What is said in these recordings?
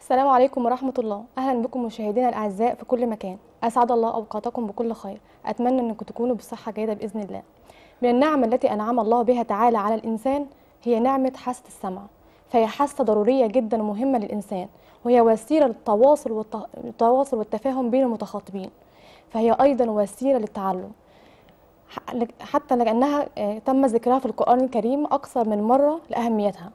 السلام عليكم ورحمة الله أهلا بكم مشاهدينا الأعزاء في كل مكان أسعد الله أوقاتكم بكل خير أتمنى أنكم تكونوا بصحة جيدة بإذن الله من النعم التي أنعم الله بها تعالى على الإنسان هي نعمة حاسة السمع فهي حاسة ضرورية جدا ومهمة للإنسان وهي وسيلة للتواصل والت- التواصل والتفاهم بين المتخاطبين فهي أيضا وسيلة للتعلم ح- لك- حتى لأنها آه، تم ذكرها في القرآن الكريم أكثر من مرة لأهميتها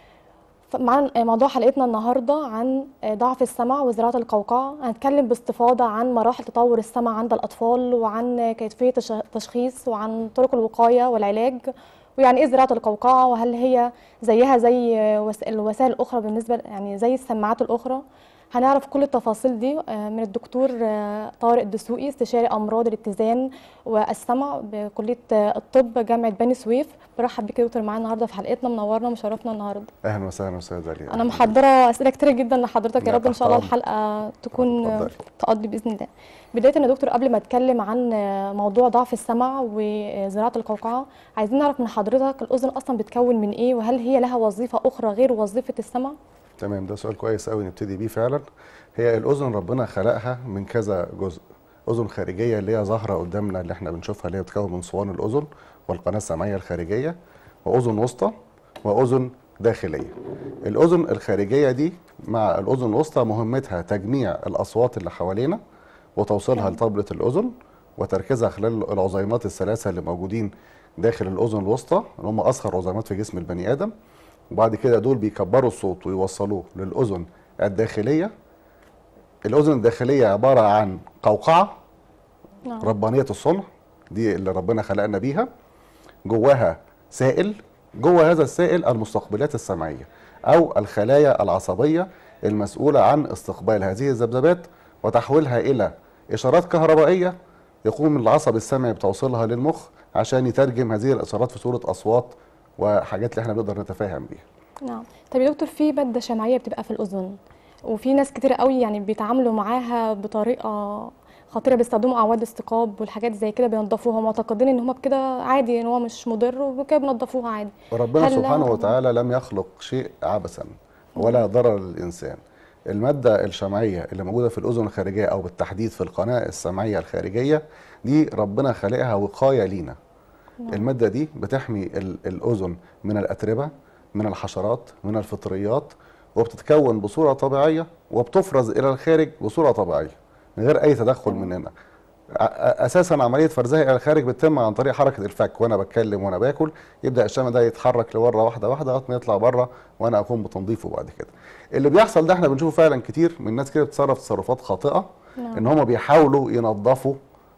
معانا موضوع حلقتنا النهارده عن ضعف السمع وزراعة القوقعة هنتكلم باستفاضة عن مراحل تطور السمع عند الأطفال وعن كيفية الش- التشخيص وعن طرق الوقاية والعلاج ويعني إيه زراعة القوقعة وهل هي زيها زي وس- الوسائل الأخرى بالنسبة يعني زي السماعات الأخرى هنعرف كل التفاصيل دي آه، من الدكتور آه، طارق الدسوقي استشاري أمراض الاتزان والسمع بكلية آه، الطب جامعة بني سويف برحب بيك يا دكتور معانا النهارده في حلقتنا منورنا ومشرفنا النهارده اهلا وسهلا استاذ علي انا محضره اسئله كتير جدا لحضرتك يا لا، رب ان شاء الله تحت أمرك. الحلقه تكون اتفضلي. تقضي باذن الله بدايه يا دكتور قبل ما اتكلم عن موضوع ضعف السمع وزراعه القوقعه عايزين نعرف من حضرتك الاذن اصلا بتكون من ايه وهل هي لها وظيفه اخرى غير وظيفه السمع تمام ده سؤال كويس قوي نبتدي بيه فعلا هي الاذن ربنا خلقها من كذا جزء اذن خارجيه اللي هي ظاهره قدامنا اللي احنا بنشوفها اللي هي بتتكون من صوان الاذن والقناه السمعيه الخارجيه واذن وسطى واذن داخليه الاذن الخارجيه دي مع الاذن الوسطى مهمتها تجميع الاصوات اللي حوالينا وتوصيلها تمام. لطبله الاذن وتركيزها خلال العظيمات الثلاثه اللي موجودين داخل الاذن الوسطى اللي هم اصغر عظيمات في جسم البني ادم وبعد كده دول بيكبروا الصوت ويوصلوه للاذن الداخليه الاذن الداخليه عباره عن قوقعه نعم ربانيه الصنع دي اللي ربنا خلقنا بيها جواها سائل جوه هذا السائل المستقبلات السمعيه او الخلايا العصبيه المسؤوله عن استقبال هذه الذبذبات وتحويلها الى اشارات كهربائيه يقوم العصب السمعي بتوصيلها للمخ عشان يترجم هذه الاشارات في صوره اصوات وحاجات اللي احنا بنقدر نتفاهم بيها نعم طب يا دكتور في ماده شمعيه بتبقى في الاذن وفي ناس كتير قوي يعني بيتعاملوا معاها بطريقه خطيره بيستخدموا اعواد استيقاظ والحاجات زي كده بينضفوها معتقدين ان هم كده عادي ان هو مش مضر وكده بينضفوها عادي وربنا هل- سبحانه وتعالى لم يخلق شيء عبثا ولا ضرر للإنسان المادة الشمعية اللي موجودة في الأذن الخارجية أو بالتحديد في القناة السمعية الخارجية دي ربنا خالقها وقاية لينا نعم. المادة دي بتحمي ال- الأذن من الأتربة من الحشرات من الفطريات وبتتكون بصورة طبيعية وبتفرز إلى الخارج بصورة طبيعية من غير أي تدخل تمام. مننا ع- اساسا عمليه فرزها الى الخارج بتتم عن طريق حركه الفك وانا بتكلم وانا باكل يبدا الشم ده يتحرك لبره واحده واحده لغايه ما يطلع بره وانا اقوم بتنظيفه بعد كده اللي بيحصل ده احنا بنشوفه فعلا كتير من ناس كده بتتصرف تصرفات خاطئه نعم. ان هم بيحاولوا ينظفوا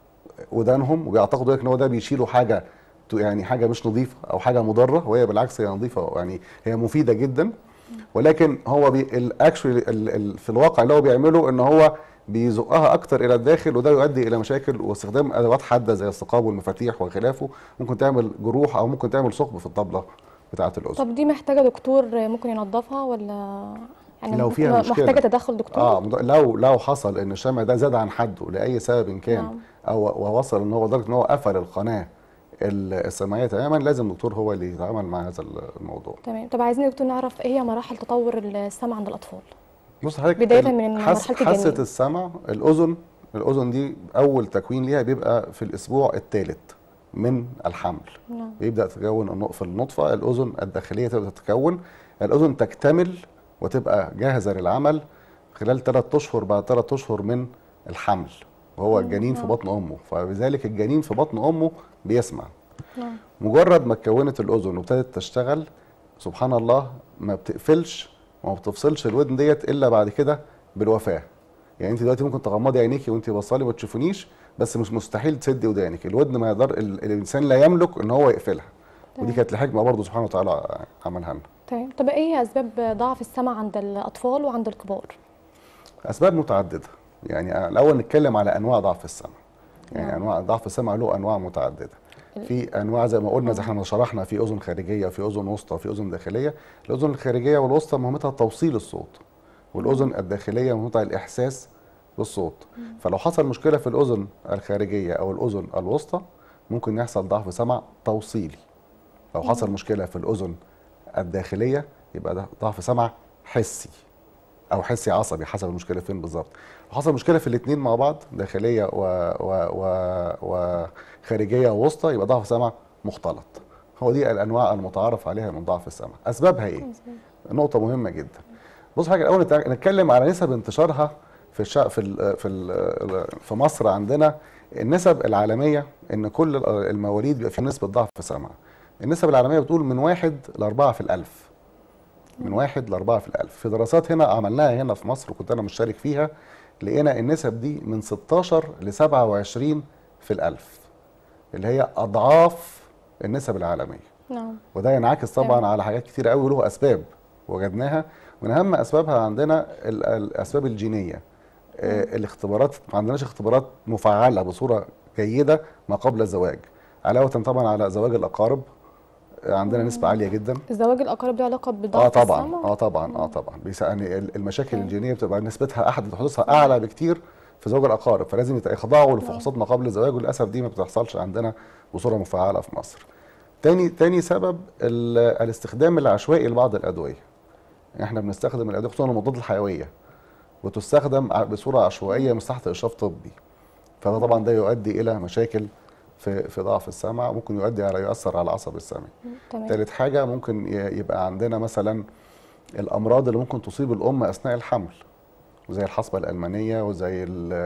ودانهم وبيعتقدوا ان هو ده بيشيلوا حاجه ت- يعني حاجه مش نظيفه او حاجه مضره وهي بالعكس هي نظيفه يعني هي مفيده جدا ولكن هو بي الاكشولي في الواقع اللي هو بيعمله ان هو بيزقها اكتر الى الداخل وده يؤدي الى مشاكل واستخدام ادوات حاده زي الثقاب والمفاتيح وخلافه ممكن تعمل جروح او ممكن تعمل ثقب في الطبله بتاعه الاذن طب دي محتاجه دكتور ممكن ينظفها ولا يعني لو فيها م- مشكلة. محتاجه تدخل دكتور اه مد- لو لو حصل ان الشمع ده زاد عن حده لاي سبب كان نعم. او ووصل ان هو لدرجه ان هو قفل القناه ال- السمعيه تماما لازم دكتور هو اللي يتعامل مع هذا الموضوع تمام طب عايزين يا دكتور نعرف ايه هي مراحل تطور السمع عند الاطفال بص حضرتك بداية ال- من حس- مرحلة حاسه الجنين. السمع الاذن الاذن دي اول تكوين ليها بيبقى في الاسبوع الثالث من الحمل نعم بيبدا تكون النق- في النطفه الاذن الداخليه تبدا تتكون الاذن تكتمل وتبقى جاهزه للعمل خلال ثلاث اشهر بعد ثلاث اشهر من الحمل وهو الجنين في نعم. بطن امه فبذلك الجنين في بطن امه بيسمع نعم مجرد ما اتكونت الاذن وابتدت تشتغل سبحان الله ما بتقفلش وما بتفصلش الودن ديت الا بعد كده بالوفاه يعني انت دلوقتي ممكن تغمضي عينيكي وانت بصالي ما تشوفنيش بس مش مستحيل تسدي ودانك الودن ما يقدر ال- الانسان لا يملك ان هو يقفلها ودي تمام. كانت الحكمه برضه سبحانه وتعالى عملها لنا تمام طب ايه هي اسباب ضعف السمع عند الاطفال وعند الكبار اسباب متعدده يعني الاول نتكلم على انواع ضعف السمع يعني نعم. انواع ضعف السمع له انواع متعدده في انواع زي ما قلنا زي احنا ما شرحنا في اذن خارجيه في اذن وسطى في اذن داخليه الاذن الخارجيه والوسطى مهمتها توصيل الصوت والاذن الداخليه مهمتها الاحساس بالصوت فلو حصل مشكله في الاذن الخارجيه او الاذن الوسطى ممكن يحصل ضعف سمع توصيلي لو حصل مشكله في الاذن الداخليه يبقى ده ضعف سمع حسي او حسي عصبي حسب المشكله فين بالظبط لو حصل مشكله في الاثنين مع بعض داخليه و... و... و... وخارجيه ووسطى يبقى ضعف سمع مختلط هو دي الانواع المتعارف عليها من ضعف السمع اسبابها ايه نقطه مهمه جدا بص حاجه الاول نتع- نتكلم على نسب انتشارها في الشا... في ال... في ال... في مصر عندنا النسب العالميه ان كل ال- المواليد بيبقى في نسبه ضعف سمع النسب العالميه بتقول من واحد لأربعة في الألف من واحد لأربعة في الألف في دراسات هنا عملناها هنا في مصر وكنت أنا مشترك فيها لقينا النسب دي من 16 ل 27 في الألف اللي هي أضعاف النسب العالمية نعم وده ينعكس طبعا تمام. على حاجات كتير قوي وله اسباب وجدناها من اهم اسبابها عندنا ال- الاسباب الجينيه آه الاختبارات ما عندناش اختبارات مفعله بصوره جيده ما قبل الزواج علاوه طبعا على زواج الاقارب آه، عندنا نسبه عاليه جدا الزواج الأقارب له علاقة بضعف اه طبعا السمع؟ اه طبعا اه طبعا بيس- يعني ال- المشاكل أوكي. الجينيه بتبقى نسبتها احد حدوثها اعلى بكتير في زواج الاقارب فلازم يت- يخضعوا لفحوصات ما قبل الزواج وللاسف دي ما بتحصلش عندنا بصوره مفعله في مصر. تاني تاني سبب ال- الاستخدام العشوائي لبعض الادويه. احنا بنستخدم الادويه خصوصا المضادات الحيويه بتستخدم ع- بصوره عشوائيه مش تحت اشراف طبي. فده طبعا ده يؤدي الى مشاكل في في ضعف السمع ممكن يؤدي على يؤثر على العصب السمعي. تمام تالت حاجة ممكن ي- يبقى عندنا مثلا الأمراض اللي ممكن تصيب الأم أثناء الحمل زي الحصبة الألمانية وزي ال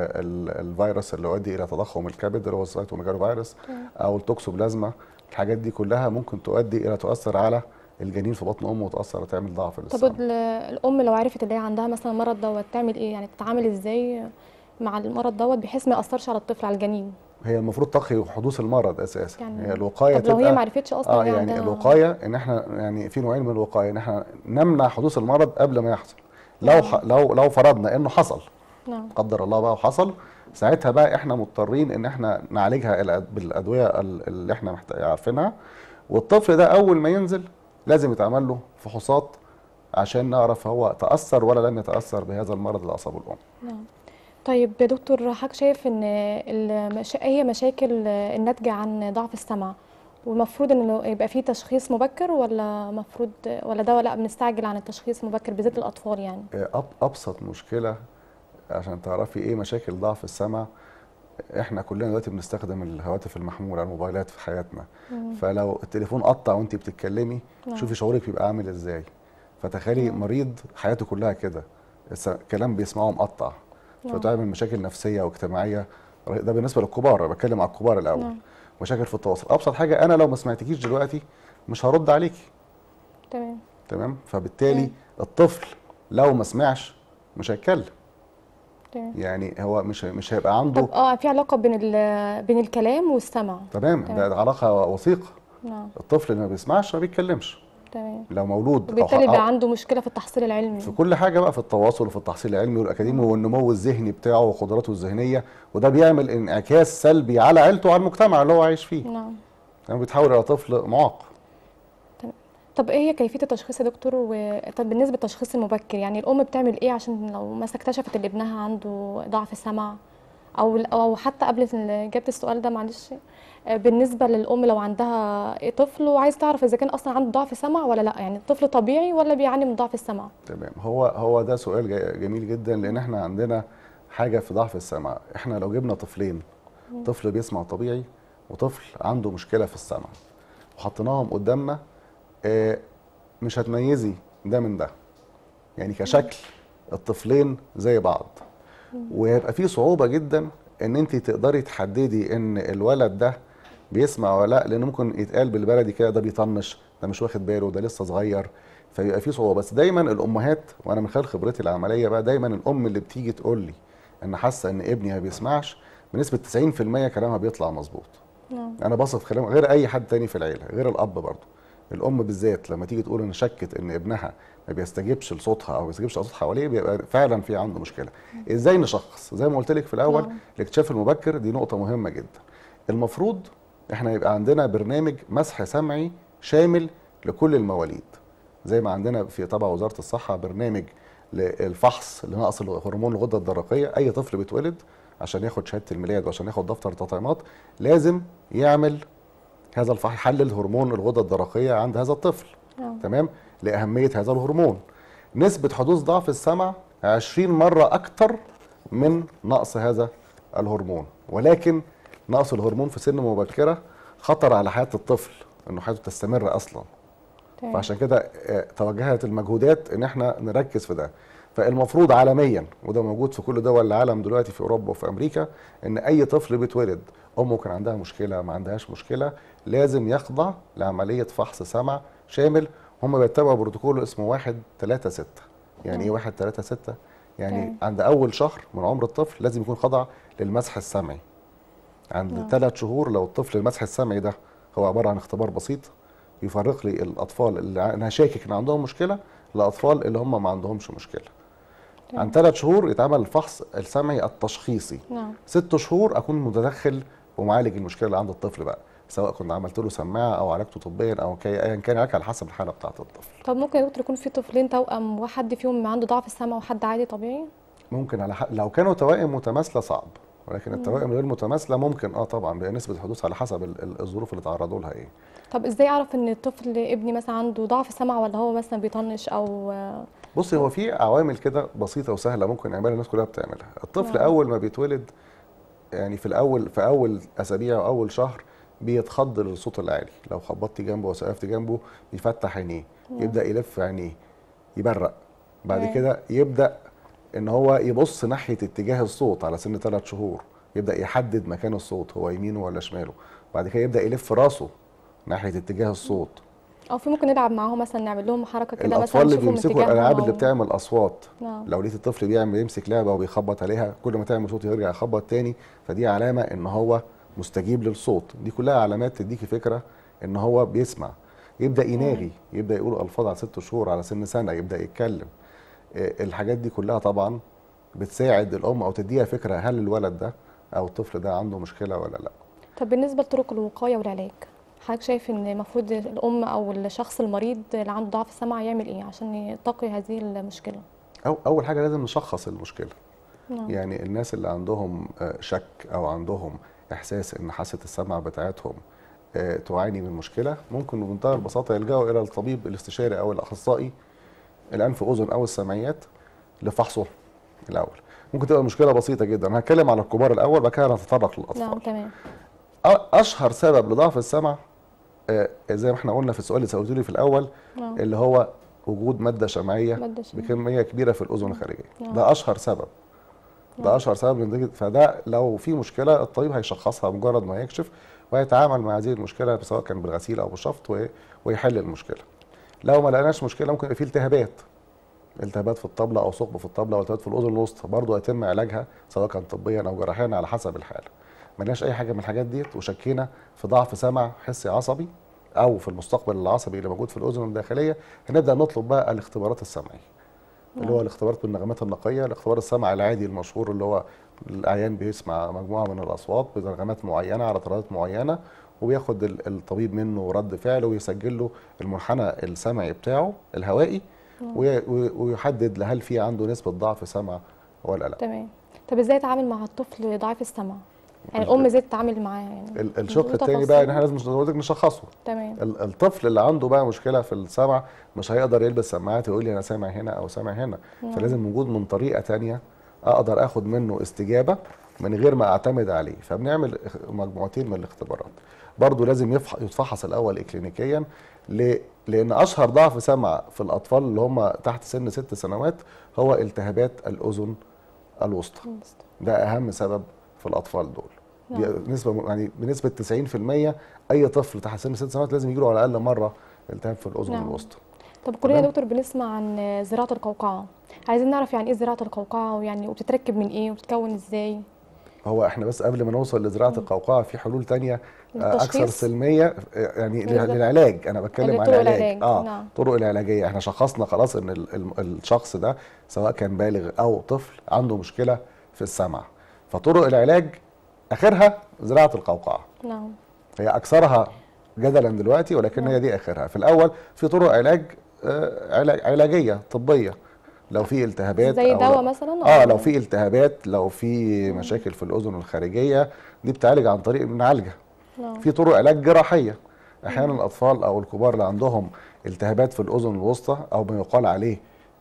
ال الفيروس اللي يؤدي إلى تضخم الكبد اللي هو السيتوميجالو فيروس أو التوكسوبلازما الحاجات دي كلها ممكن تؤدي إلى تؤثر على الجنين في بطن أمه وتأثر وتعمل ضعف طب للسمع ال- الأم لو عرفت إن هي عندها مثلا مرض دوت تعمل إيه؟ يعني تتعامل إزاي مع المرض دوت بحيث ما يأثرش على الطفل على الجنين؟ هي المفروض تقي حدوث المرض أساسا يعني هي الوقاية طب لو هي تبقى ما عرفتش أصلا اه إن هي يعني عندها الوقايه ان احنا يعني في نوعين من الوقايه ان احنا نمنع حدوث المرض قبل ما يحصل لو نعم. ح... لو لو فرضنا انه حصل نعم قدر الله بقى وحصل ساعتها بقى احنا مضطرين ان احنا نعالجها الأد- بالادويه ال- اللي احنا محتاج عارفينها والطفل ده اول ما ينزل لازم يتعمل له فحوصات عشان نعرف هو تاثر ولا لم يتاثر بهذا المرض اللي اصابه الام نعم طيب يا دكتور حضرتك شايف ان المشا... هي مشاكل الناتجة عن ضعف السمع والمفروض ان يبقى فيه تشخيص مبكر ولا مفروض ولا ده لا بنستعجل عن التشخيص المبكر بالذات الاطفال يعني أب ابسط مشكله عشان تعرفي ايه مشاكل ضعف السمع احنا كلنا دلوقتي بنستخدم الهواتف المحموله الموبايلات في حياتنا مم. فلو التليفون قطع وانت بتتكلمي نعم. شوفي شعورك بيبقى عامل ازاي فتخيلي نعم. مريض حياته كلها كده الس- كلام بيسمعه مقطع نعم. فتعمل مشاكل نفسيه واجتماعيه رهيبة. ده بالنسبه للكبار أنا بتكلم على الكبار الاول نعم. مشاكل في التواصل ابسط حاجه انا لو ما سمعتكيش دلوقتي مش هرد عليكي تمام تمام فبالتالي مم. الطفل لو ما سمعش مش هيتكلم تمام يعني هو مش مش هيبقى عنده طب اه في علاقة بين ال... بين الكلام والسمع تمام تمام. ده علاقه وثيقه نعم الطفل اللي ما بيسمعش ما بيتكلمش تمام لو مولود أو وبالتالي ح- بقى عنده مشكلة في التحصيل العلمي في كل حاجه بقى في التواصل وفي التحصيل العلمي والاكاديمي والنمو الذهني بتاعه وقدراته الذهنيه وده بيعمل انعكاس سلبي على عيلته وعلى المجتمع اللي هو عايش فيه نعم يعني بيتحول الى طفل معاق طب ايه هي كيفية التشخيص يا دكتور و... طب بالنسبة للتشخيص المبكر يعني الأم بتعمل ايه عشان لو مثلا اكتشفت ان ابنها عنده ضعف سمع او او حتى قبل إجابة السؤال ده معلش آه، بالنسبة للأم لو عندها طفل وعايز تعرف إذا كان أصلا عنده ضعف سمع ولا لأ يعني الطفل طبيعي ولا بيعاني من ضعف السمع تمام هو هو ده سؤال جا- جميل جدا لان احنا عندنا حاجه في ضعف السمع احنا لو جبنا طفلين طفل بيسمع طبيعي وطفل عنده مشكله في السمع وحطيناهم قدامنا آه، مش هتميزي ده من ده يعني كشكل الطفلين زي بعض وهيبقى في صعوبه جدا ان انت تقدري تحددي ان الولد ده بيسمع ولا لا لان ممكن يتقال بالبلدي كده ده بيطنش ده مش واخد باله ده لسه صغير فيبقى في صعوبه بس دايما الامهات وانا من خلال خبرتي العمليه بقى دايما الام اللي بتيجي تقول لي ان حاسه ان ابني ما بيسمعش بنسبه 90% كلامها بيطلع مظبوط نعم انا بثق في كلام غير اي حد تاني في العيله غير الاب برضه الام بالذات لما تيجي تقول ان شكت ان ابنها ما بيستجيبش لصوتها او ما بيستجيبش لصوت حواليه بيبقى فعلا في عنده مشكله ازاي نشخص زي ما قلت لك في الاول نعم. الاكتشاف المبكر دي نقطه مهمه جدا المفروض احنا يبقى عندنا برنامج مسح سمعي شامل لكل المواليد زي ما عندنا في طبعا وزاره الصحه برنامج للفحص لنقص هرمون الغده الدرقيه اي طفل بيتولد عشان ياخد شهاده الميلاد وعشان ياخد دفتر التطعيمات لازم يعمل هذا الفحص يحلل هرمون الغده الدرقيه عند هذا الطفل نعم تمام لاهميه هذا الهرمون نسبه حدوث ضعف السمع 20 مره اكتر من نقص هذا الهرمون ولكن نقص الهرمون في سن مبكره خطر على حياه الطفل انه حياته تستمر اصلا تمام فعشان كده آه، توجهت المجهودات ان احنا نركز في ده فالمفروض عالميا وده موجود في كل دول العالم دلوقتي في اوروبا وفي امريكا ان اي طفل بيتولد امه كان عندها مشكله ما عندهاش مشكله لازم يخضع لعمليه فحص سمع شامل هم بيتبعوا بروتوكول اسمه 1 3 6 يعني ايه 1 3 6 يعني تمام. عند اول شهر من عمر الطفل لازم يكون خضع للمسح السمعي عند نعم. ثلاث شهور لو الطفل المسح السمعي ده هو عباره عن اختبار بسيط يفرق لي الاطفال اللي ع- انا شاكك ان عندهم مشكله الاطفال اللي هم ما عندهمش مشكله تمام. عن ثلاث شهور يتعمل الفحص السمعي التشخيصي نعم ست شهور اكون متدخل ومعالج المشكله اللي عند الطفل بقى سواء كنت عملت له سماعه او عالجته طبيا او كي ايا كان علاج على حسب الحاله بتاعه الطفل طب ممكن يا دكتور يكون في طفلين توأم وحد فيهم عنده ضعف السمع وحد عادي طبيعي ممكن على حق لو كانوا توائم متماثله صعب ولكن التوائم غير متماثله ممكن اه طبعا بنسبه الحدوث على حسب ال- ال- الظروف اللي تعرضوا لها ايه طب ازاي اعرف ان الطفل ابني مثلا عنده ضعف سمع ولا هو مثلا بيطنش او بصي هو في عوامل كده بسيطه وسهله ممكن نعملها الناس كلها بتعملها الطفل نعم. اول ما بيتولد يعني في الاول في اول اسابيع او اول شهر بيتخض للصوت العالي لو خبطتي جنبه وسقفت جنبه بيفتح عينيه يبدا يلف عينيه يبرق بعد تمام. كده يبدا ان هو يبص ناحيه اتجاه الصوت على سن ثلاث شهور يبدا يحدد مكان الصوت هو يمينه ولا شماله بعد كده يبدا يلف راسه ناحيه اتجاه الصوت او في ممكن نلعب معاهم مثلا نعمل لهم حركه كده مثلا الاطفال اللي نشوفهم بيمسكوا اتجاههم الالعاب اللي أو- بتعمل اصوات نعم لو لقيت الطفل بيعمل يمسك لعبه وبيخبط عليها كل ما تعمل صوت يرجع يخبط تاني فدي علامه ان هو مستجيب للصوت دي كلها علامات تديكي فكره ان هو بيسمع يبدا يناغي يبدا يقول الفاظ على ست شهور على سن سنه يبدا يتكلم آه، الحاجات دي كلها طبعا بتساعد الام او تديها فكره هل الولد ده او الطفل ده عنده مشكله ولا لا طب بالنسبه لطرق الوقايه والعلاج حضرتك شايف ان المفروض الام او الشخص المريض اللي عنده ضعف السمع يعمل ايه عشان يتقي هذه المشكله أو اول حاجه لازم نشخص المشكله نعم يعني الناس اللي عندهم آه، شك او عندهم احساس ان حاسه السمع بتاعتهم آه، تعاني من مشكله ممكن بمنتهى البساطه يلجأوا الى الطبيب الاستشاري او الاخصائي الانف واذن او السمعيات لفحصه الاول ممكن تبقى مشكله بسيطه جدا انا هتكلم على الكبار الاول بعد كده هنتطرق للاطفال نعم تمام أ- اشهر سبب لضعف السمع آه، زي ما احنا قلنا في السؤال اللي سالته لي في الاول نعم اللي هو وجود ماده شمعيه مادة شمعية. بكميه كبيره في الاذن الخارجيه نعم. ده اشهر سبب نعم. ده اشهر سبب من ضمن- فده لو في مشكله الطبيب هيشخصها مجرد ما يكشف ويتعامل مع هذه المشكله سواء كان بالغسيل او بالشفط وي- ويحل المشكله لو ما لقيناش مشكله ممكن يبقى في التهابات التهابات في الطبله او ثقب في الطبله او التهابات في الاذن الوسطى برضه يتم علاجها سواء كان طبيا او جراحيا على حسب الحاله ما لقيناش اي حاجه من الحاجات ديت وشكينا في ضعف سمع حسي عصبي او في المستقبل العصبي اللي موجود في الاذن الداخليه هنبدا نطلب بقى الاختبارات السمعيه اللي هو الاختبارات بالنغمات النقيه الاختبار السمع العادي المشهور اللي هو العيان بيسمع مجموعه من الاصوات بنغمات معينه على طريقات معينه وبياخد ال- الطبيب منه رد فعل ويسجل له المنحنى السمعي بتاعه الهوائي وي- وي- ويحدد هل في عنده نسبه ضعف سمع ولا لا تمام طب ازاي اتعامل مع الطفل ضعيف السمع يعني الام ازاي تتعامل معاه يعني ال- الشق بدون الثاني تفاصيل. بقى ان احنا لازم زي ما قلت لك نشخصه تمام ال- الطفل اللي عنده بقى مشكله في السمع مش هيقدر يلبس سماعات ويقول لي انا سامع هنا او سامع هنا نعم. فلازم وجود من طريقه تانية اقدر اخد منه استجابه من غير ما اعتمد عليه فبنعمل اخ- مجموعتين من الاختبارات برضو لازم يفح- يتفحص الاول اكلينيكيا ل- لان اشهر ضعف سمع في الاطفال اللي هم تحت سن ست سنوات هو التهابات الاذن الوسطى ده اهم سبب في الاطفال دول دي نعم. نسبه يعني بنسبه 90% اي طفل تحت سن ست سنوات لازم يجي له على الاقل مره التهاب في الاذن نعم. الوسطى طب كلنا يا تمام. دكتور بنسمع عن زراعه القوقعه عايزين نعرف يعني ايه زراعه القوقعه ويعني وبتتركب من ايه وبتتكون ازاي هو احنا بس قبل ما نوصل لزراعه القوقعه في حلول تانية آه، اكثر للتشخيص؟ سلميه آه، يعني بالظبط. للعلاج انا بتكلم يعني عن طرق العلاج العلاج، اه نعم. طرق العلاجيه احنا شخصنا خلاص ان ال- ال- الشخص ده سواء كان بالغ او طفل عنده مشكله في السمع فطرق العلاج اخرها زراعه القوقعه نعم هي اكثرها جدلا دلوقتي ولكن نعم. هي دي اخرها في الاول في طرق علاج آه، علاج علاجيه طبيه لو في التهابات زي أو دواء لو- مثلا اه أو- لو في التهابات لو في مشاكل في الاذن الخارجيه دي بتعالج عن طريق بنعالجها نعم في طرق علاج جراحيه احيانا الاطفال او الكبار اللي عندهم التهابات في الاذن الوسطى او ما يقال عليه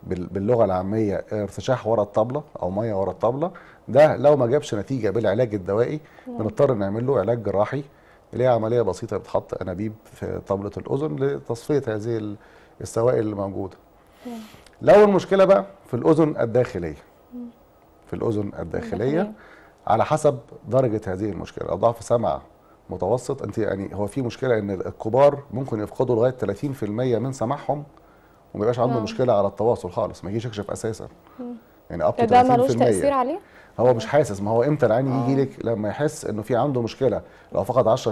بال- باللغه العاميه ارتشاح ورا الطبله او ميه ورا الطبله ده لو ما جابش نتيجه بالعلاج الدوائي بنضطر نعمل له علاج جراحي اللي هي عمليه بسيطه بتحط انابيب في طبله الاذن لتصفيه هذه ال- السوائل اللي موجوده لو المشكله بقى في الاذن الداخليه في الاذن الداخليه الداخلية. على حسب درجه هذه المشكله لو ضعف سمع متوسط انت يعني هو في مشكله ان الكبار ممكن يفقدوا لغايه 30% من سمعهم وما يبقاش عنده نعم. مشكله على التواصل خالص ما يجيش يكشف اساسا يعني اب ده, ده ملوش تاثير عليه هو مش حاسس ما هو امتى العين يجي لك لما يحس انه في عنده مشكله لو فقد 10%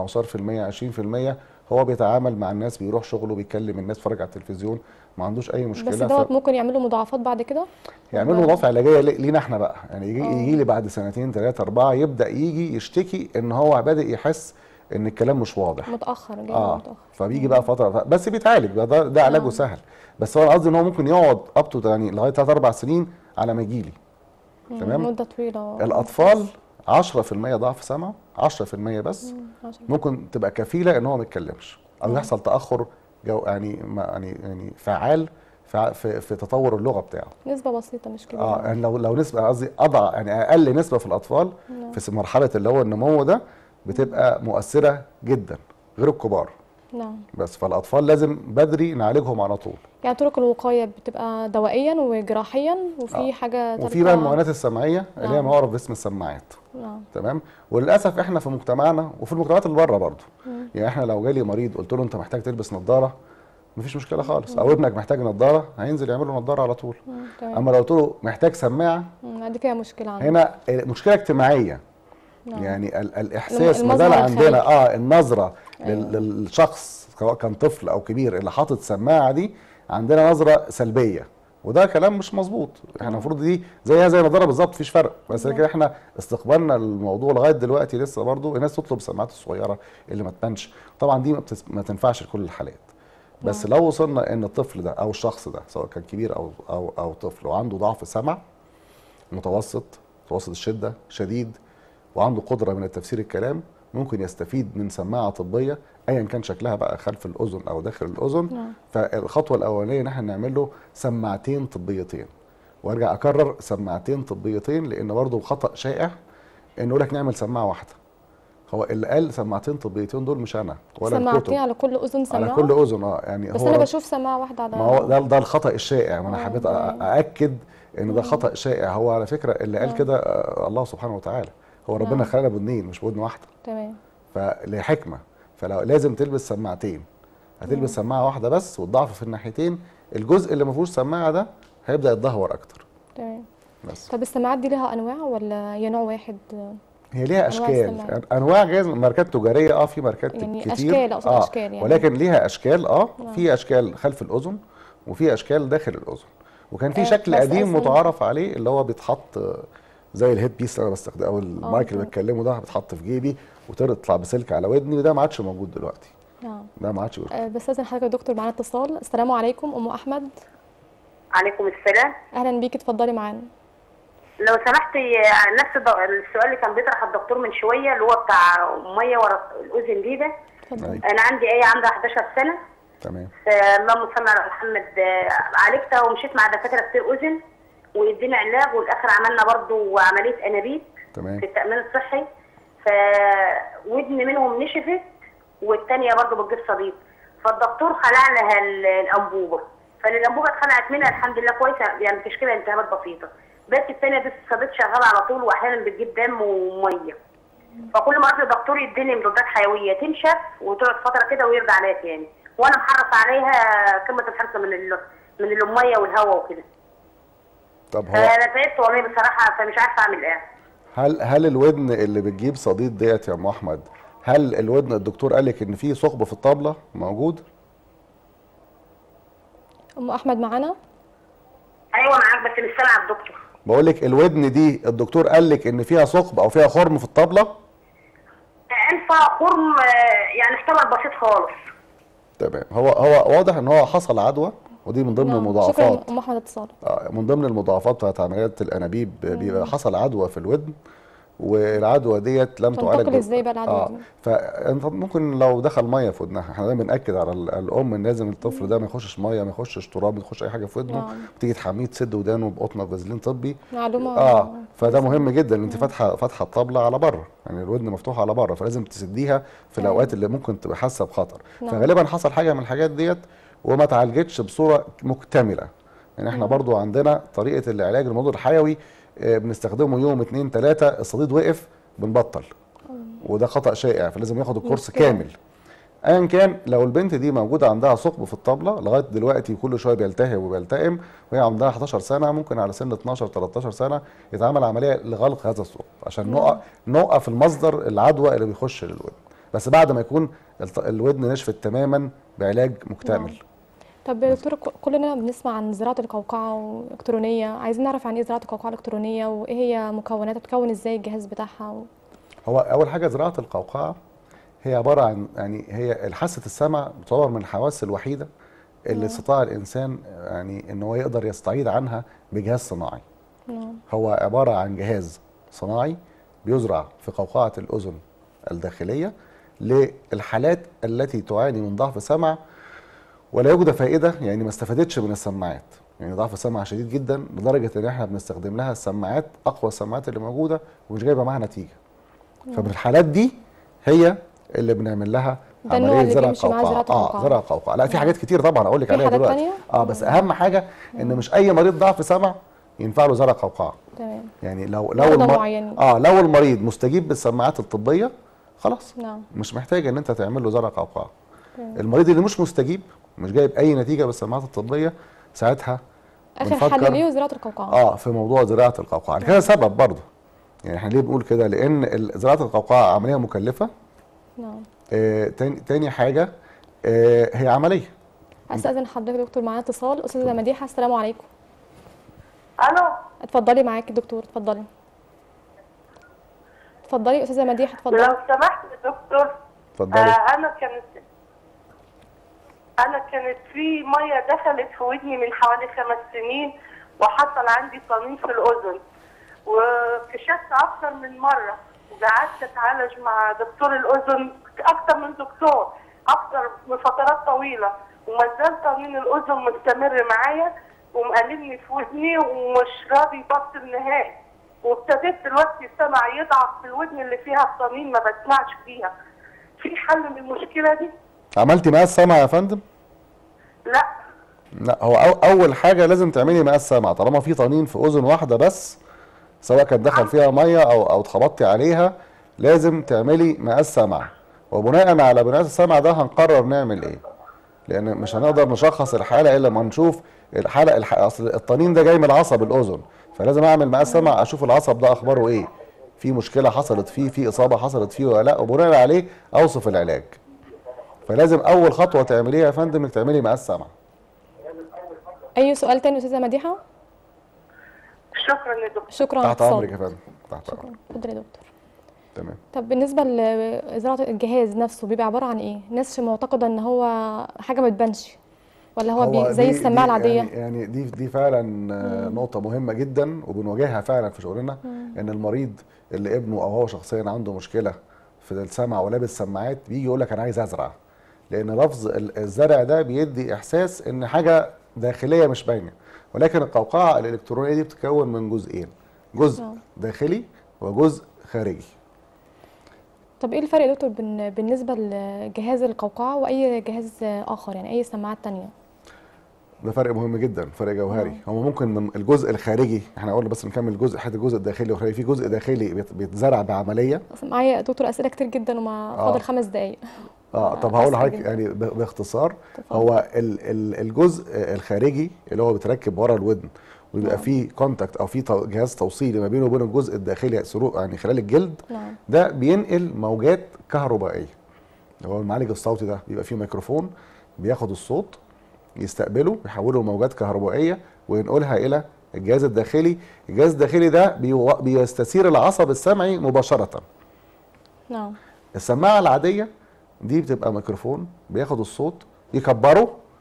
15% 20% هو بيتعامل مع الناس بيروح شغله بيكلم الناس بيتفرج على التلفزيون ما عندوش اي مشكله بس ف- دوت ممكن يعمل له مضاعفات بعد كده يعملوا ولا- مضاعفه علاجيه لي- لينا احنا بقى يعني يجي, آه. يجي لي بعد سنتين ثلاثه اربعه يبدا يجي يشتكي ان هو بادئ يحس ان الكلام مش واضح متاخر جاي اه متاخر فبيجي بقى فتره بس بيتعالج بقى ده, ده علاجه آه. سهل بس هو انا قصدي ان هو ممكن يقعد اب تو يعني لغايه 3 4 سنين على ما يجي لي تمام مده طويله الاطفال 10% ضعف سمع 10% بس عشان- ممكن تبقى كفيله ان هو ما يتكلمش او يحصل تاخر جو يعني ما يعني يعني فعال في, في, في تطور اللغه بتاعه نسبه بسيطه مش كبيره اه يعني لو لو نسبه قصدي اضع يعني اقل نسبه في الاطفال في مرحله اللي هو النمو ده بتبقى مؤثره جدا غير الكبار نعم بس فالاطفال لازم بدري نعالجهم على طول يعني طرق الوقايه بتبقى دوائيا وجراحيا وفي آه. حاجه وفي تالتة- بقى المعاناه السمعيه اللي هي نعم. معرف باسم السماعات نعم تمام وللاسف احنا في مجتمعنا وفي المجتمعات اللي بره برضه يعني احنا لو جالي مريض قلت له انت محتاج تلبس نظاره مفيش مشكله خالص او ابنك محتاج نظاره هينزل يعمل له نظاره على طول مم، تمام اما لو قلت له محتاج سماعه مم، دي فيها مشكله عندنا هنا مشكله اجتماعيه نعم. يعني ال الاحساس ما المظهر زال عندنا الخارجي. اه النظره أيوة. لل للشخص سواء كان طفل او كبير اللي حاطط سماعه دي عندنا نظره سلبيه وده كلام مش مظبوط احنا المفروض دي زيها زي النظاره بالظبط مفيش فرق بس لكن احنا استقبالنا الموضوع لغايه دلوقتي لسه برضو الناس تطلب السماعات الصغيره اللي ما تبانش طبعا دي ما, بتس... ما تنفعش لكل الحالات بس لو وصلنا ان الطفل ده او الشخص ده سواء كان كبير او او او طفل وعنده ضعف سمع متوسط متوسط الشده شديد وعنده قدره من التفسير الكلام ممكن يستفيد من سماعه طبيه ايا كان شكلها بقى خلف الاذن او داخل الاذن نعم. فالخطوه الاولانيه ان احنا نعمل له سماعتين طبيتين وارجع اكرر سماعتين طبيتين لان برضه خطا شائع ان يقول لك نعمل سماعه واحده هو اللي قال سماعتين طبيتين دول مش انا ولا سماعتين الكتب على كل اذن سماعه على كل اذن اه يعني بس هو انا رد- بشوف سماعه واحده على ما هو ده ده الخطا الشائع ما انا آه، حبيت تمام. أ- ااكد ان ده خطا شائع هو على فكره اللي قال كده آه، الله سبحانه وتعالى هو ربنا نعم. خلقنا باثنين مش باذن واحده تمام فلحكمه فلو لازم تلبس سماعتين هتلبس سماعه واحده بس والضعف في الناحيتين الجزء اللي ما فيهوش سماعه ده هيبدا يتدهور اكتر تمام بس طب السماعات دي لها انواع ولا هي نوع واحد هي ليها أنواع اشكال السماعات. انواع جايز ماركات تجاريه اه في ماركات يعني كتير أشكال، أقصد آه أشكال يعني. ولكن ليها اشكال اه نعم. في اشكال خلف الاذن وفي اشكال داخل الاذن وكان في آه، شكل بس قديم أصلاً- متعارف عليه اللي هو بيتحط آه، زي الهيد بيس اللي انا بستخدمه او المايك اللي طب. بتكلمه ده بيتحط في جيبي وتطلع بسلك على ودني وده ما عادش موجود دلوقتي نعم ده ما عادش موجود. آه، بستاذن حضرتك يا دكتور معانا اتصال السلام عليكم ام احمد عليكم السلام اهلا بيكي اتفضلي معانا لو سمحتي عن نفس الض- السؤال اللي كان بيطرح الدكتور من شويه اللي هو بتاع ميه ورا الاذن دي ده اتفضلي أيوة. انا عندي ايه عندها 11 سنه تمام اللهم صل على محمد آه، عالجتها ومشيت مع دكاتره كتير اذن وادينا علاج والاخر عملنا برضو عمليه انابيب تمام في التامين الصحي فودن منهم نشفت والتانية برضو بتجيب صديد فالدكتور خلع لها ال- الانبوبه فالانبوبه اتخلعت منها الحمد لله كويسه يعني تشكيلها التهابات بسيطه بس التانية دي الصديد شغال على طول واحيانا بتجيب دم وميه فكل ما اروح للدكتور يديني مضادات حيويه تنشف وتقعد فتره كده ويرجع عليها تاني وانا محرص عليها قمه الحرص من ال... من الميه والهواء وكده طب هو فانا تعبت والله بصراحه فمش عارفه اعمل ايه هل هل الودن اللي بتجيب صديد ديت يا ام احمد هل الودن الدكتور قال لك ان في ثقب في الطبله موجود ام احمد معانا ايوه معاك بس مش سامعه الدكتور بقول لك الودن دي الدكتور قال لك ان فيها ثقب او فيها خرم في الطبله انفع خرم آه، يعني احتمل بسيط خالص تمام هو هو واضح ان هو حصل عدوى ودي من ضمن نعم. المضاعفات شكرا ام احمد اتصال آه، من ضمن المضاعفات بتاعت عمليات الانابيب بيبقى حصل عدوى في الودن والعدوى ديت لم تعالج تنتقل بال- ازاي بقى العدوى اه دي؟ فانت ممكن لو دخل ميه في ودنها احنا دايما بناكد على ال- الام ان لازم الطفل ده ما يخشش ميه ما يخشش تراب ما يخش اي حاجه في ودنه نعم. تيجي تحميه تسد ودانه بقطنه فازلين طبي معلومه اه فده مهم جدا ان انت فاتحه فاتحه الطبله على بره يعني الودن مفتوحه على بره فلازم تسديها في أيوة. الاوقات اللي ممكن تبقى حاسه بخطر نعم. فغالبا حصل حاجه من الحاجات ديت وما اتعالجتش بصوره مكتمله يعني احنا برضو عندنا طريقه العلاج المضاد الحيوي آه، بنستخدمه يوم اتنين تلاته الصديد وقف بنبطل وده خطا شائع فلازم ياخد الكورس مشكلة. كامل ايا كان لو البنت دي موجوده عندها ثقب في الطبله لغايه دلوقتي كل شويه بيلتهب وبيلتئم وهي عندها 11 سنه ممكن على سن 12 13 سنه يتعمل عمليه لغلق هذا الثقب عشان نوقف نوقف المصدر العدوى اللي بيخش للودن بس بعد ما يكون الط- الودن نشفت تماما بعلاج مكتمل نعم. طب يا دكتور ك- كلنا بنسمع عن زراعه القوقعه الالكترونيه عايزين نعرف عن ايه زراعه القوقعه الالكترونيه وايه هي مكوناتها بتكون ازاي الجهاز بتاعها و... هو اول حاجه زراعه القوقعه هي عباره عن يعني هي حاسه السمع تعتبر من الحواس الوحيده اللي استطاع الانسان يعني ان هو يقدر يستعيد عنها بجهاز صناعي نعم هو عبارة عن جهاز صناعي بيزرع في قوقعة الأذن الداخلية للحالات التي تعاني من ضعف سمع ولا يوجد فائدة يعني ما استفادتش من السماعات يعني ضعف سمع شديد جدا لدرجة ان احنا بنستخدم لها السماعات اقوى السماعات اللي موجودة ومش جايبة معاها نتيجة فمن الحالات دي هي اللي بنعمل لها ده النوع عملية اللي زرع بيمشي معاه قوقعة زراعة اه القوقعة. زرع قوقعة لا في نعم. حاجات كتير طبعا اقول لك في عليها حاجات دلوقتي تانية؟ اه بس اهم حاجة ان مش اي مريض ضعف سمع ينفع له زرع قوقعة تمام يعني لو لو مرضى الم... معينين. اه لو المريض مستجيب بالسماعات الطبيه خلاص نعم مش محتاج ان انت تعمل له زرع قوقعه تمام. المريض اللي مش مستجيب مش جايب اي نتيجه بالسماعات الطبيه ساعتها اخر بنفكر- حل ليه زراعه القوقعه اه في موضوع زراعه القوقعه كده سبب برضه يعني احنا ليه بنقول كده لان ال- زراعه القوقعه عمليه مكلفه نعم آه تاني, تاني حاجه آه هي عمليه استاذن حضرتك يا دكتور معانا اتصال استاذه مديحه السلام عليكم الو اتفضلي معاكي الدكتور اتفضلي اتفضلي يا استاذه مديحه اتفضلي لو سمحت يا دكتور اتفضلي آه انا كانت انا كانت في ميه دخلت في ودني من حوالي خمس سنين وحصل عندي صميم في الاذن وكشفت اكتر من مره وقعدت اتعالج مع دكتور الاذن اكتر من دكتور اكتر من فترات طويله وما زال طنين الاذن مستمر معايا ومقلبني في ودني ومش راضي يبطل نهائي وابتديت دلوقتي السمع يضعف في الودن اللي فيها الطنين ما بسمعش فيها في حل للمشكله دي؟ عملتي مقاس سمع يا فندم لا لا هو أو اول حاجه لازم تعملي مقاس سمع طالما في طنين في اذن واحده بس سواء كان دخل فيها ميه او او اتخبطتي عليها لازم تعملي مقاس سمع وبناء على مقاس السمع ده هنقرر نعمل ايه لان مش هنقدر نشخص الحاله الا لما نشوف الحاله الح... اصل الطنين ده جاي من عصب الاذن فلازم اعمل مقاس سمع اشوف العصب ده اخباره ايه في مشكله حصلت فيه في اصابه حصلت فيه ولا لا وبناء عليه اوصف العلاج فلازم اول خطوه تعمليها يا فندم انك تعملي مقاس سمع اي سؤال تاني يا استاذه مديحه شكرا يا دكتور شكرا تحت على امرك يا الاتصال فندم تحت شكرا امرك اتفضل يا دكتور تمام طب بالنسبه لزراعه الجهاز نفسه بيبقى عباره عن ايه ناس معتقده ان هو حاجه ما تبانش ولا هو, بي زي دي- السماعه دي العاديه يعني, يعني دي دي فعلا آه، نقطه مهمه جدا وبنواجهها فعلا في شغلنا ان المريض اللي ابنه او هو شخصيا عنده مشكله في السمع ولابس سماعات بيجي يقول لك انا عايز ازرع لان لفظ ال- الزرع ده بيدي احساس ان حاجه داخليه مش باينه ولكن القوقعه الالكترونيه دي بتتكون من جزئين جزء نعم. داخلي وجزء خارجي طب ايه الفرق يا دكتور بين بالنسبه لجهاز القوقعه واي جهاز اخر يعني اي سماعات تانية ده فرق مهم جدا فرق جوهري هو ممكن من الجزء الخارجي احنا قلنا بس نكمل الجزء حته الجزء الداخلي والخارجي في جزء داخلي بيت- بيتزرع بعمليه أصل معايا يا دكتور اسئله كتير جدا وما آه. فاضل خمس دقايق اه طب آه، هقول أسفة لحضرتك جداً. يعني ب- باختصار اتفضل. هو ال ال الجزء الخارجي اللي هو بيتركب ورا الودن ويبقى نعم. فيه كونتاكت او فيه تو- جهاز توصيلي ما بينه وبين الجزء الداخلي سرو- يعني خلال الجلد نعم ده بينقل موجات كهربائيه اللي هو المعالج الصوتي ده بيبقى فيه ميكروفون بياخد الصوت يستقبله يحوله لموجات كهربائيه وينقلها الى الجهاز الداخلي الجهاز الداخلي ده بيو- بيستثير العصب السمعي مباشره نعم السماعه العاديه دي بتبقى ميكروفون بياخد الصوت يكبره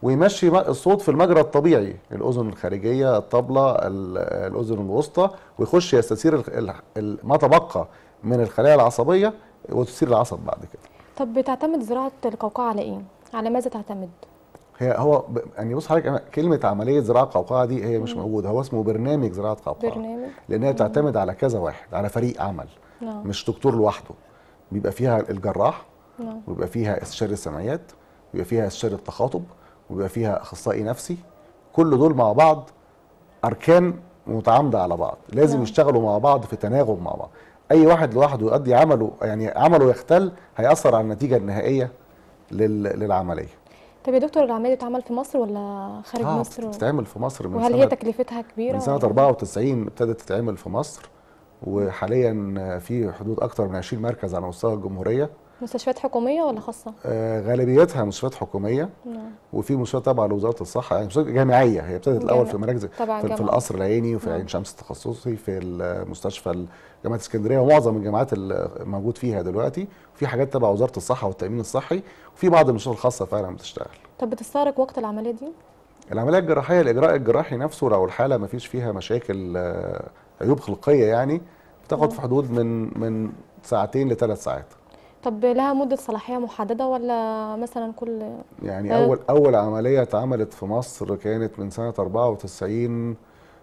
ويمشي م- الصوت في المجرى الطبيعي الاذن الخارجيه الطبله ال- الاذن الوسطى ويخش يستثير ال- ال- ال- ما تبقى من الخلايا العصبيه وتثير العصب بعد كده طب بتعتمد زراعة القوقعة على ايه؟ على ماذا تعتمد؟ هي هو ب- يعني بص حضرتك أنا كلمه عمليه زراعه قوقعه دي هي مش موجوده هو اسمه برنامج زراعه قوقعه برنامج لان هي بتعتمد على كذا واحد على فريق عمل نعم مش دكتور لوحده بيبقى فيها الجراح نعم ويبقى فيها استشاري السمعيات ويبقى فيها استشاري التخاطب ويبقى فيها اخصائي نفسي كل دول مع بعض اركان متعامده على بعض لازم نعم. يشتغلوا مع بعض في تناغم مع بعض اي واحد لوحده يؤدي عمله يعني عمله يختل هياثر على النتيجه النهائيه لل- للعمليه طب يا دكتور العملية دي بتتعمل في مصر ولا خارج اه مصر؟ بتتعمل في مصر من وهل سنه هي تكلفتها كبيرة؟ من سنه ولا- 94 ابتدت تتعمل في مصر وحاليا في حدود اكتر من 20 مركز على مستوى الجمهوريه مستشفيات حكومية ولا خاصة؟ آه، غالبيتها مستشفيات حكوميه نعم وفي مستشفيات تابعه لوزاره الصحه يعني مستشفيات جامعيه هي ابتدت الاول جامع- في مراكز تبع في, في الجامعة. القصر العيني وفي نعم. عين شمس التخصصي في المستشفى جامعه اسكندريه ومعظم الجامعات اللي موجود فيها دلوقتي وفي حاجات تبع وزاره الصحه والتامين الصحي وفي بعض المستشفيات الخاصه فعلا بتشتغل طب بتستغرق وقت العملية دي؟ العمليه الجراحيه الاجراء الجراحي نفسه لو الحاله ما فيش فيها مشاكل آه، عيوب خلقيه يعني بتاخد في حدود من من ساعتين لثلاث ساعات طب لها مدة صلاحية محددة ولا مثلا كل يعني آه. اول اول عمليه اتعملت في مصر كانت من سنه 94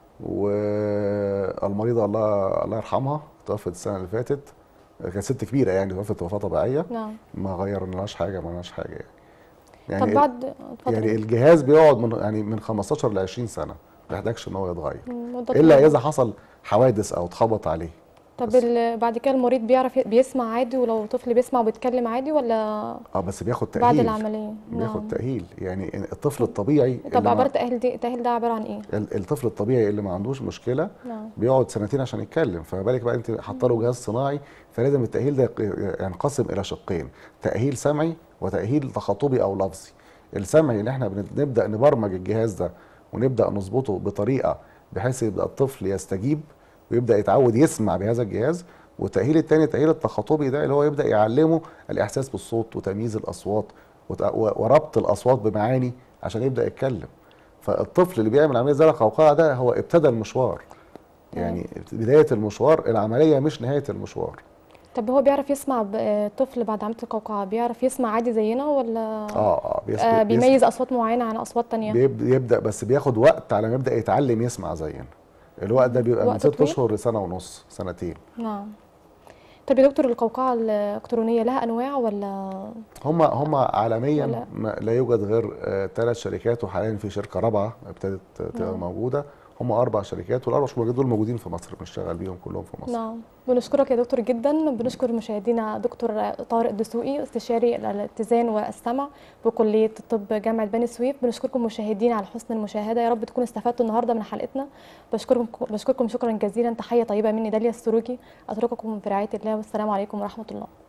والمريضه الله الله يرحمها توفت السنه اللي فاتت كانت ست كبيره يعني توفت وفاه طبيعيه نعم ما غيرناش حاجه ما عملناش حاجه يعني يعني طب بعد اتفضل. يعني الجهاز بيقعد من يعني من 15 ل 20 سنه ما يحتاجش ان هو يتغير مدة الا طويلة. اذا حصل حوادث او اتخبط عليه طب بس. ال- بعد كده المريض بيعرف ي- بيسمع عادي ولو طفل بيسمع وبيتكلم عادي ولا اه بس بياخد تاهيل بعد العملية؟ بياخد نعم. تاهيل يعني الطفل الطبيعي طب اللي ما- عبارة التأهيل دي التأهيل ده عبارة عن ايه؟ ال- الطفل الطبيعي اللي ما عندوش مشكله نعم بيقعد سنتين عشان يتكلم فما بالك بقى انت حاطه له جهاز صناعي فلازم التاهيل ده يق- ينقسم الى شقين تاهيل سمعي وتاهيل تخاطبي او لفظي السمعي اللي احنا بنبدا نبرمج الجهاز ده ونبدا نظبطه بطريقه بحيث يبدا الطفل يستجيب ويبدا يتعود يسمع بهذا الجهاز والتاهيل الثاني التاهيل التخاطبي ده اللي هو يبدا يعلمه الاحساس بالصوت وتمييز الاصوات وت- و- وربط الاصوات بمعاني عشان يبدا يتكلم فالطفل اللي بيعمل عمليه زرع قوقعه ده هو ابتدى المشوار يعني بدايه المشوار العمليه مش نهايه المشوار طب هو بيعرف يسمع ب- آه، طفل بعد عملية القوقعة بيعرف يسمع عادي زينا ولا اه اه بيس آه بيس بيميز أصوات معينة عن أصوات تانية؟ بيب- يبدا بس بياخد وقت على ما يبدا يتعلم يسمع زينا الوقت ده بيبقى من وقت ست طويل؟ اشهر لسنه ونص سنتين نعم طب يا دكتور القوقعة الإلكترونية لها أنواع ولا هم هم عالميا ولا- ما لا يوجد غير ثلاث شركات وحاليا في شركه رابعه ابتدت تبقى نعم. موجوده هم اربع شركات والاربع شركات دول موجودين في مصر بنشتغل بيهم كلهم في مصر نعم بنشكرك يا دكتور جدا بنشكر مشاهدينا دكتور طارق دسوقي استشاري الاتزان والسمع بكلية الطب جامعة بني سويف بنشكركم مشاهدينا على حسن المشاهدة يا رب تكونوا استفدتوا النهاردة من حلقتنا بشكركم بشكركم شكرا جزيلا تحية طيبة مني داليا السروجي أترككم في رعاية الله والسلام عليكم ورحمة الله